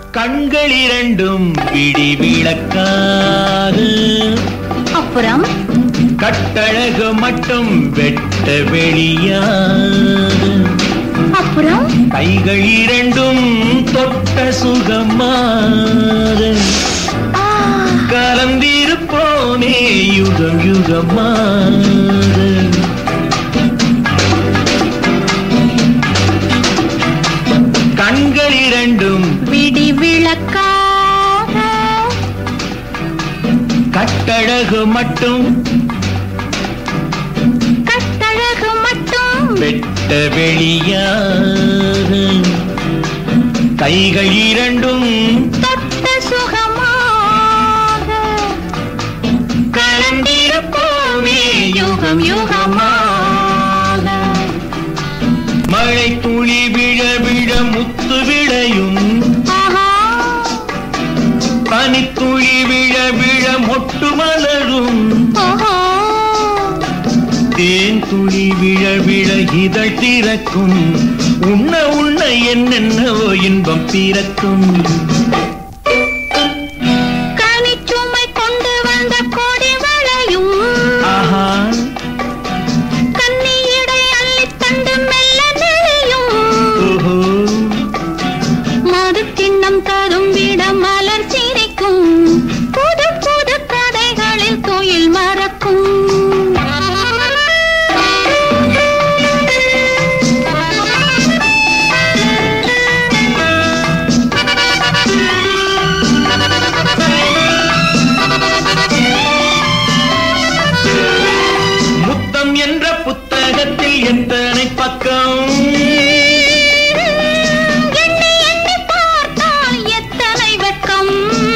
கண்கள் இரண்டும் பிடி விளக்காக அப்புறம் கட்டழகு மட்டும் வெட்ட வெளியாக அப்புறம் கைகள் இரண்டும் தொட்ட சுகமாக ஆ, கலந்திருப்போனே யுகம் யுகமாக கண்கள் இரண்டும் விடி விளக்காக கட்டழகு மட்டும் கட்டழகு மட்டும் வெட்ட வெளியாக கைகள் இரண்டும் தொட்ட சுகமாக கலந்திருப்போமே யுகம் யுகமாக மழை துளி விழ விழ முத்து விளையும் ஆஹா பனித்துளி விழ விழ மொட்டு மலரும் ஓஹோ தேன் துளி விழ விழ இதழ் திறக்கும் உண்ண உண்ண என்னென்னவோ இன்பம் பிறக்கும் கனிச்சுமை கொண்டு வந்த கொடி வளையும் ஆஹா கன்னியடை அள்ளித் தண்டு மெல்ல நெளியும் ஓஹோ மது கிண்ணம் தரும் விட மலர் சிரிக்கும் புது புது கதைகளில் துயில் மறக்கும் முத்தம் என்ற புத்தகத்தில் எத்தனை பக்கம் எண்ணி எண்ணி பார்த்தால் எத்தனை வெட்கம்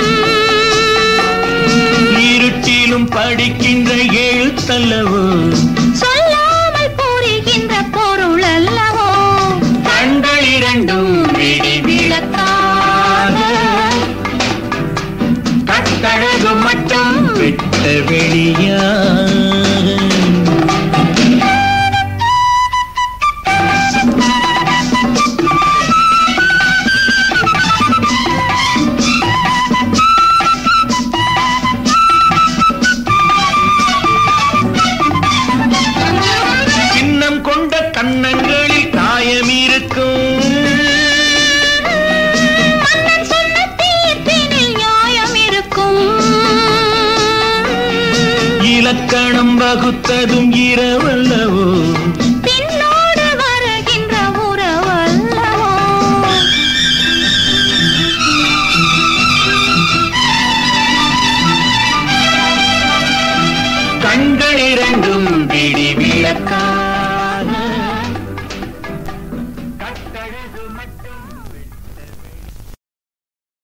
இருட்டிலும் படிக்கின்ற எழுத்தல்லவோ சொல்லாமல் புரிகின்ற பொருள் அல்லவோ கண்கள் இரண்டும் விடி விளக்காக கட்டழகு மட்டும் விட்ட வெளியாக சின்னம் கொண்ட கன்னங்களில் காயம் இருக்கும் மன்னன் சொன்ன தீர்ப்பினில் நியாயம் இருக்கும் இலக்கணம் வகுத்ததும் இரவல்லவோ பின்னோடு வருகின்ற உறவல்லவோ கண்கள் இரண்டும் விடி விளக்கா